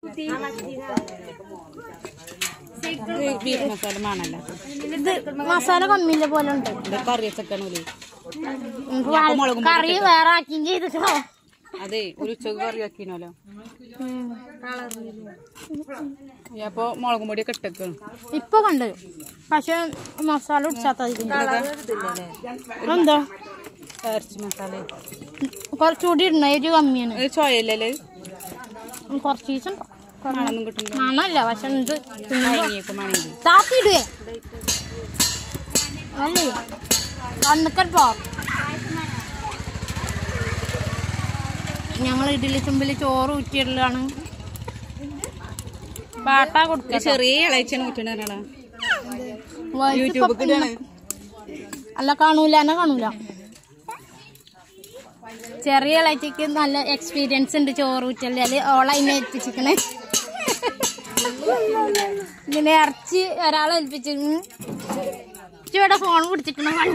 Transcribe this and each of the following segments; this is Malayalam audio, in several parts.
ബീഫ് മസാല മാണല്ല ഇത് മസാല കമ്മിയിലെ പോലെ ഉണ്ട് ഇത് കറി വെച്ചേക്കണല്ലേ നമുക്ക് വാ- കറി വേറെ ആക്കിയും ചെയ്തിട്ടോ അതെ ഒരു ഉച്ചക്ക് കറി വെക്കണല്ലോ അപ്പൊ മുളകും പൊടി ഒക്കെ ഇട്ടേക്കാണ് ഇപ്പൊ കണ്ട് പക്ഷെ മസാല ഉടിച്ചാത്ത എന്താ ഇറച്ചി മസാല കുറച്ചുകൂടി ഇടണ എരിവ് കമ്മിയാണ് ഇത് ചോയല്ലേ കുറച്ച് ദിവസം മണൊന്നും കിട്ടുന്നില്ല മണല്ല പക്ഷെ ഇത് മണങ്ങിയേക്കും മണങ്ങി താത്തിടുവേ അല്ലേ വന്നിക്കപ്പോ ഞങ്ങൾ ഇഡലി ചെമ്പിൽ ചോറ് ഊറ്റിയിടലാണ് പാട്ട കൊടുക്ക ചെറിയ ഇളയിച്ചാണ് ഊറ്റണ യൂട്യൂബ് അല്ല കാണൂല എന്നെ കാണൂല ചെറിയ ഇളച്ചിക്ക് നല്ല എക്സ്പീരിയൻസ് ഉണ്ട് ചോറ് ഊറ്റല് ഓളതിനെ ഏൽപ്പിച്ചിക്കണേ ഇങ്ങനെ ഇറച്ചി ഒരാളെ ഏൽപ്പിച്ചിരുന്നു ഇവിടെ ഫോൺ പിടിച്ചിക്കണ കാണും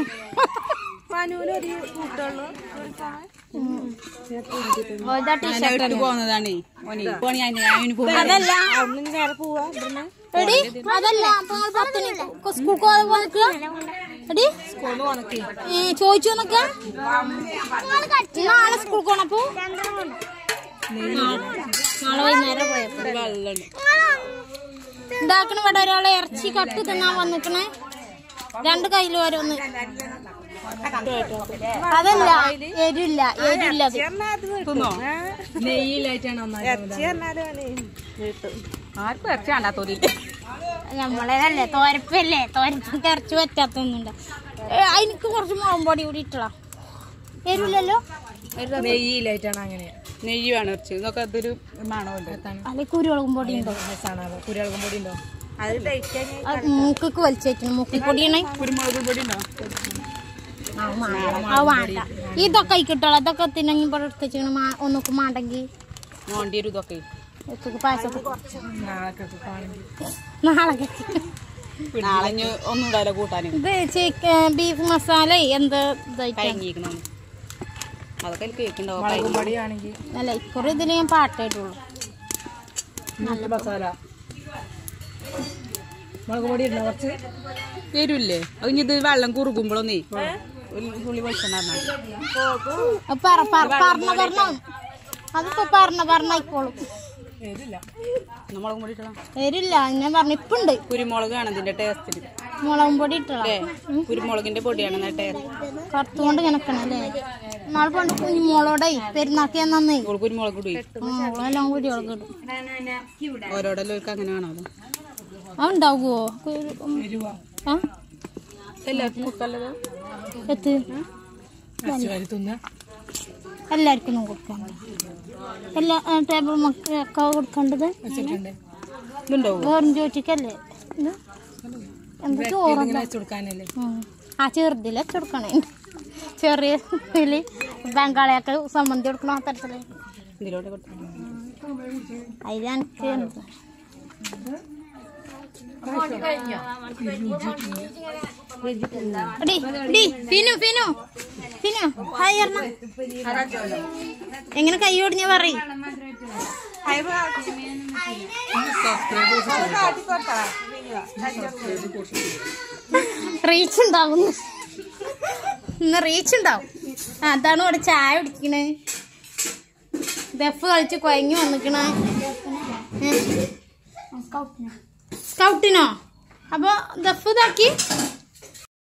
ഓൾതാ ടീഷർട്ട് ഇട്ട് പോകുന്നതാണ് ഓന് ഇപ്പൊ ഞാൻ യൂണിഫോം അതല്ല എടി അതല്ല അപ്പൊ നിങ്ങൾ പത്തിന് സ്കൂൾക്ക് പോകാൻ എടി ഏ, ചോദിച്ചു നോക്ക നാളെ സ്കൂൾക്ക് പോണപ്പോ നാളെ വൈകുന്നേരം പോയപ്പോ വെള്ളം ഉണ്ടാക്കണ ഇവിടെ ഒരാളെ ഇറച്ചി കട്ട് തിന്നാൻ വന്നിക്കണേ രണ്ട് കയ്യിൽ ഓരോന്ന് അതല്ല എരില്ല എരില്ല അത് തിന്നോ ആർക്കും ഇറച്ചി വേണ്ടാത്തോരി നമ്മളേതല്ലേ തോരപ്പല്ലേ തോരപ്പൊക്കെ ഇറച്ചി പറ്റാത്തൊന്നുണ്ട് എനിക്ക് കുറച്ച് മുളകും പൊടി കൂടി ഇട്ടളാ എരില്ലല്ലോ നെയ്യിലായിട്ടാണ് അങ്ങനെ നെയ്യ് വേണം ഇറച്ചി ഇതൊക്കെ അതൊരു മണമല്ലേ അല്ലെ കുരുമുളകും പൊടി ഉണ്ടോ കുരുമുളകും പൊടി ഉണ്ടോ അത് മൂക്കൊക്കെ വലിച്ചേക്കണം മൂക്കി പൊടിയണേ കുരുമുളക് പൊടി ഉണ്ടോ അത് വേണ്ട ഇതൊക്കെ കിട്ടുള്ളൂ ഇതൊക്കെ തിന്നെങ്കിൽ ഇവിടെ എടുത്ത് വെച്ചിങ്ങനെ ഒന്നൊക്കെ മാണ്ടെങ്കിൽ നോണ്ടി ഒരു ഇതൊക്കെ ഉച്ചക്ക് പായസമൊക്കെ നാളൊക്കെ കാണുമ്പോൾ നാളെ നാളെ ഇനി ഒന്നും ഉണ്ടാവില്ല കൂട്ടാന് ഇത് ചിക്കൻ ബീഫ് മസാല എന്ത് ഇതായിട്ടാണ് കഴിഞ്ഞിരിക്കണം അതൊക്കെ അതിൽ കേക്കുണ്ടാവും മുളകും പൊടിയാണെങ്കിൽ അല്ല ഇക്കുറി ഇതിന് ഞാൻ പാട്ടായിട്ടുള്ളൂ മസാല മുളക് പൊടി ഇടണം കുറച്ച് വരൂല്ലേ അത് ഇനി ഇത് വെള്ളം കുറുകുമ്പോഴൊന്നേ ഒരു തുള്ളി വെളിച്ചെണ്ണ അത് പറ പറ- പറഞ്ഞ പറഞ്ഞ അതിപ്പോ പറഞ്ഞ പറഞ്ഞായിക്കോളും ഏതില്ല മുളകും പൊടി ഇട്ടണം വരില്ല ഞാൻ പറഞ്ഞു ഇപ്പുണ്ട് കുരുമുളകാണ് ഇതിന്റെ ടേസ്റ്റിൽ മുളകും പൊടി ഇട്ടളാ അല്ലേ കുരുമുളകിന്റെ പൊടിയാണ് ടേസ്റ്റ് കറുത്തുകൊണ്ട് കിണക്കണം അല്ലേ നാളെ പണ്ട് കുഞ്ഞുമോളോടെ പെരുന്നാക്കിയാ നന്നേ ഇപ്പോൾ കുരുമുളക് പൊടി എല്ലാം കൂടി അവൾക്ക് ഇടും ഓരോടെല്ലാം അങ്ങനെ വേണോ അതുണ്ടാവുമോ ആ എല്ലാവർക്കും കൊടുക്കാനുള്ളത് എത്ത് വരി തിന്ന എല്ലാവർക്കും ഒന്നും കൊടുക്കാൻ എല്ലാ ടേബിൾ മക്കളൊക്കെ കൊടുക്കേണ്ടത് വെച്ചിട്ടുണ്ട് ഇതുണ്ടാവും വേറും ചോറ്റിക്കല്ലേ ഇത് എന്താ ചോറ് ഇങ്ങനെ വെച്ച് കൊടുക്കാനല്ലേ ഉം. ആ ചെറുതിലെ കൊടുക്കണേ ചെറിയ ഇതില് ബംഗാളിയൊക്കെ സംബന്ധി കൊടുക്കണ ആ തരത്തില് ഇതിലോട്ട് കൊടുത്തു അതിൽ എനിക്ക് എന്ത്? എടി, എടി, ഫിനു ഫിനു ഫിനു ഹായ് പറഞ്ഞ എങ്ങനെ കൈ ഓടിഞ്ഞ പറയും റീച്ച് ഉണ്ടാവുന്നു ഇന്ന് റീച്ച് ഉണ്ടാവും ആ, അതാണ് ഇവിടെ ചായ കുടിക്കണേ ദഫ് കളിച്ച് കൊയങ്ങി വന്നിക്കണേ സ്കൗട്ടിനോ അപ്പൊ ദഫ് ഇതാക്കി